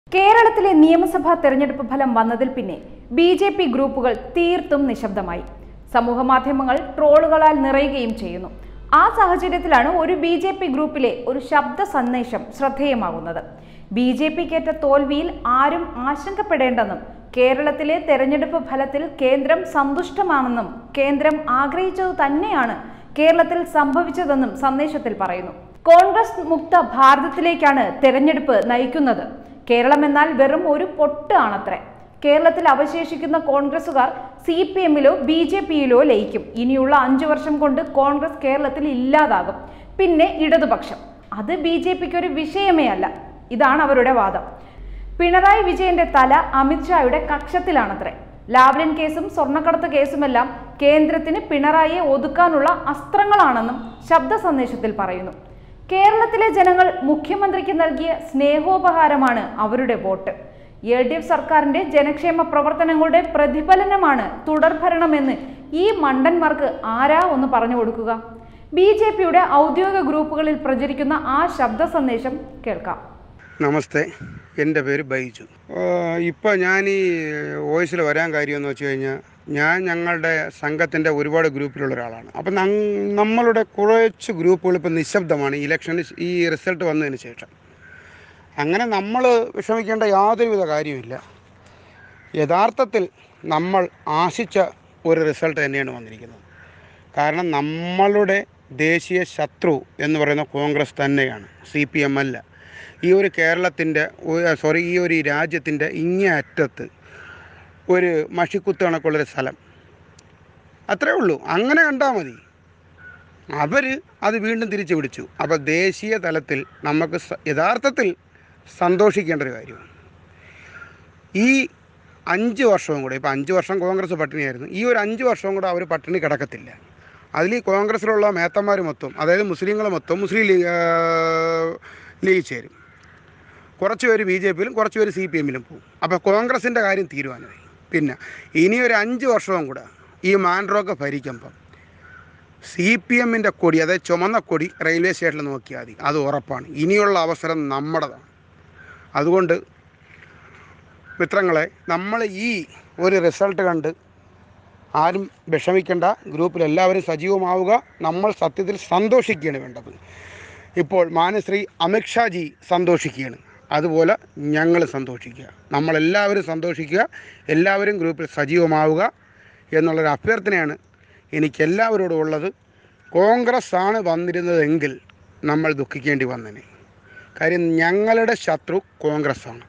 കേരളത്തിലെ നിയമസഭാ തെരഞ്ഞെടുപ്പ് ഫലം വന്നതിൽ പിന്നെ ബി ജെ പി ഗ്രൂപ്പുകൾ തീർത്തും നിശബ്ദമായി സമൂഹമാധ്യമങ്ങൾ ട്രോളുകളാൽ നിറയുകയും ചെയ്യുന്നു ആ സാഹചര്യത്തിലാണ് ഒരു ബി ജെ പി ഗ്രൂപ്പിലെ ഒരു ശബ്ദ സന്ദേശം ശ്രദ്ധേയമാകുന്നത് ബി ജെ പിക്കേറ്റ തോൽവിയിൽ ആരും ആശങ്കപ്പെടേണ്ടെന്നും കേരളത്തിലെ തെരഞ്ഞെടുപ്പ് ഫലത്തിൽ കേന്ദ്രം സന്തുഷ്ടമാണെന്നും കേന്ദ്രം ആഗ്രഹിച്ചതു തന്നെയാണ് കേരളത്തിൽ സംഭവിച്ചതെന്നും സന്ദേശത്തിൽ പറയുന്നു കോൺഗ്രസ് മുക്ത ഭാരതത്തിലേക്കാണ് തെരഞ്ഞെടുപ്പ് നയിക്കുന്നത് കേരളം എന്നാൽ വെറും ഒരു പൊട്ട് ആണത്രേ കേരളത്തിൽ അവശേഷിക്കുന്ന കോൺഗ്രസുകാർ സി പി എമ്മിലോ ബി ജെ പിയിലോ ലയിക്കും ഇനിയുള്ള അഞ്ചു വർഷം കൊണ്ട് കോൺഗ്രസ് കേരളത്തിൽ ഇല്ലാതാകും പിന്നെ ഇടതുപക്ഷം അത് ബി ജെ പിക്ക് ഒരു വിഷയമേ അല്ല ഇതാണ് അവരുടെ വാദം പിണറായി വിജയന്റെ തല അമിത്ഷായുടെ കക്ഷത്തിലാണത്രേ ലാവ്ലിൻ കേസും സ്വർണ്ണക്കടത്ത് കേസുമെല്ലാം കേന്ദ്രത്തിന് പിണറായിയെ ഒതുക്കാനുള്ള അസ്ത്രങ്ങളാണെന്നും ശബ്ദ സന്ദേശത്തിൽ പറയുന്നു കേരളത്തിലെ ജനങ്ങൾ മുഖ്യമന്ത്രിക്ക് നൽകിയ സ്നേഹോപഹാരമാണ് അവരുടെ വോട്ട് എൽ ഡി എഫ് സർക്കാരിന്റെ ജനക്ഷേമ പ്രവർത്തനങ്ങളുടെ പ്രതിഫലനമാണ് തുടർഭരണമെന്ന് ഈ മണ്ടന്മാർക്ക് ആരാ ഒന്ന് പറഞ്ഞു കൊടുക്കുക ബി ജെ പിയുടെ ഔദ്യോഗിക ഗ്രൂപ്പുകളിൽ പ്രചരിക്കുന്ന ആ ശബ്ദ സന്ദേശം കേൾക്കാം നമസ്തേ എൻ്റെ പേര് ബൈജു ഇപ്പോൾ ഞാൻ ഈ വോയിസിൽ വരാൻ കാര്യമെന്ന് വെച്ച് കഴിഞ്ഞാൽ ഞാൻ ഞങ്ങളുടെ സംഘത്തിൻ്റെ ഒരുപാട് ഗ്രൂപ്പിലുള്ള ഒരാളാണ് അപ്പം നമ്മളുടെ കുറച്ച് ഗ്രൂപ്പുകൾ ഇപ്പോൾ നിശബ്ദമാണ് ഇലക്ഷന് ഈ റിസൾട്ട് വന്നതിന് ശേഷം അങ്ങനെ നമ്മൾ വിഷമിക്കേണ്ട യാതൊരുവിധ കാര്യമില്ല യഥാർത്ഥത്തിൽ നമ്മൾ ആശിച്ച ഒരു റിസൾട്ട് തന്നെയാണ് വന്നിരിക്കുന്നത് കാരണം നമ്മളുടെ ദേശീയ ശത്രു എന്ന് പറയുന്ന കോൺഗ്രസ് തന്നെയാണ് സി പി എം അല്ല ഈ ഒരു കേരളത്തിൻ്റെ സോറി ഈ ഒരു രാജ്യത്തിൻ്റെ ഇങ്ങേ അറ്റത്ത് ഒരു മഷിക്കുത്ത് കണക്കുള്ളൊരു സ്ഥലം അത്രേ ഉള്ളൂ അങ്ങനെ കണ്ടാൽ മതി അവർ അത് വീണ്ടും തിരിച്ചു പിടിച്ചു അപ്പോൾ ദേശീയ തലത്തിൽ നമുക്ക് സ- യഥാർത്ഥത്തിൽ സന്തോഷിക്കേണ്ട ഒരു കാര്യമാണ് ഈ അഞ്ച് വർഷവും കൂടെ ഇപ്പോൾ അഞ്ച് വർഷം കോൺഗ്രസ് പട്ടിണിയായിരുന്നു ഈ ഒരു അഞ്ച് വർഷവും കൂടെ അവർ പട്ടിണി കിടക്കത്തില്ല അതിൽ ഈ കോൺഗ്രസ്സിലുള്ള മേത്തന്മാർ മൊത്തം അതായത് മുസ്ലിങ്ങൾ മൊത്തം മുസ്ലിം ലീഗ് ആ, ലീഗ് ചേരും കുറച്ച് പേര് ബി ജെ പിയിലും കുറച്ച് പേര് സി പി എമ്മിലും പോകും അപ്പോൾ കോൺഗ്രസിൻ്റെ കാര്യം തീരുമാനമായി പിന്നെ ഇനി ഒരു അഞ്ച് വർഷവും കൂടെ ഈ മാൻഡ്രോക്ക് ഭരിക്കുമ്പം സി പി എമ്മിൻ്റെ കൊടി അതായത് ചുമന്ന കൊടി റെയിൽവേ സ്റ്റേഷനിൽ നോക്കിയാൽ മതി അത് ഉറപ്പാണ് ഇനിയുള്ള അവസരം നമ്മുടേതാണ് അതുകൊണ്ട് മിത്രങ്ങളെ നമ്മൾ ഈ ഒരു റിസൾട്ട് കണ്ട് ആരും വിഷമിക്കേണ്ട ഗ്രൂപ്പിൽ എല്ലാവരും സജീവമാവുക നമ്മൾ സത്യത്തിൽ സന്തോഷിക്കുകയാണ് വേണ്ടത് ഇപ്പോൾ മാനശ്രീ അമിത്ഷാജി സന്തോഷിക്കുകയാണ് അതുപോലെ ഞങ്ങൾ സന്തോഷിക്കുക നമ്മളെല്ലാവരും സന്തോഷിക്കുക എല്ലാവരും ഗ്രൂപ്പിൽ സജീവമാവുക എന്നുള്ളൊരു അഭ്യർത്ഥനയാണ് എനിക്ക് എല്ലാവരോടും ഉള്ളത് കോൺഗ്രസ് ആണ് വന്നിരുന്നതെങ്കിൽ നമ്മൾ ദുഃഖിക്കേണ്ടി വന്നേനെ കാര്യം ഞങ്ങളുടെ ശത്രു കോൺഗ്രസ് ആണ്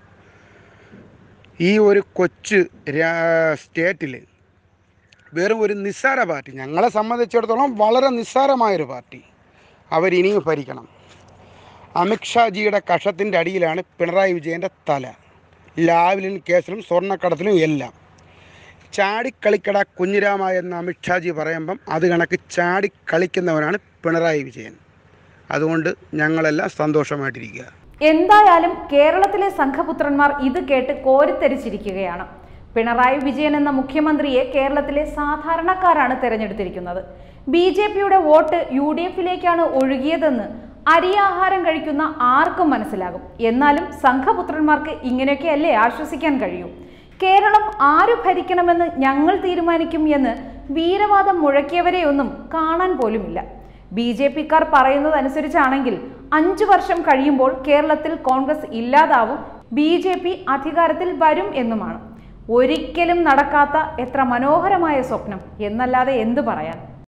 ഈ ഒരു കൊച്ചു രാ- സ്റ്റേറ്റിൽ വെറും ഒരു നിസ്സാര പാർട്ടി ഞങ്ങളെ സംബന്ധിച്ചിടത്തോളം വളരെ നിസ്സാരമായൊരു പാർട്ടി അവരിനിയും ഭരിക്കണം അമിത്ഷാജിയുടെ കഷത്തിൻ്റെ അടിയിലാണ് പിണറായി വിജയൻ്റെ തല ലാവ്ലിൻ കേസിലും സ്വർണ്ണക്കടത്തിലും എല്ലാം ചാടിക്കളിക്കട കുഞ്ഞിരാമ എന്ന് അമിത്ഷാജി പറയുമ്പം അത് കണക്ക് ചാടിക്കളിക്കുന്നവനാണ് പിണറായി വിജയൻ അതുകൊണ്ട് ഞങ്ങളെല്ലാം സന്തോഷമായിട്ടിരിക്കുക എന്തായാലും കേരളത്തിലെ സംഘപുത്രന്മാർ ഇത് കേട്ട് കോരിത്തെരിച്ചിരിക്കുകയാണ് പിണറായി വിജയൻ എന്ന മുഖ്യമന്ത്രിയെ കേരളത്തിലെ സാധാരണക്കാരാണ് തെരഞ്ഞെടുത്തിരിക്കുന്നത് ബി ജെ പിയുടെ വോട്ട് യു ഡി എഫിലേക്കാണ് ഒഴുകിയതെന്ന് അരിയാഹാരം കഴിക്കുന്ന ആർക്കും മനസ്സിലാകും എന്നാലും സംഘപുത്രന്മാർക്ക് ഇങ്ങനെയൊക്കെയല്ലേ ആശ്വസിക്കാൻ കഴിയൂ കേരളം ആരു ഭരിക്കണമെന്ന് ഞങ്ങൾ തീരുമാനിക്കും എന്ന് വീരവാദം മുഴക്കിയവരെയൊന്നും കാണാൻ പോലുമില്ല ബി ജെ പിക്കാർ പറയുന്നതനുസരിച്ചാണെങ്കിൽ അഞ്ചു വർഷം കഴിയുമ്പോൾ കേരളത്തിൽ കോൺഗ്രസ് ഇല്ലാതാവും ബി ജെ പി അധികാരത്തിൽ വരും എന്നുമാണ് ഒരിക്കലും നടക്കാത്ത എത്ര മനോഹരമായ സ്വപ്നം എന്നല്ലാതെ എന്തു പറയാൻ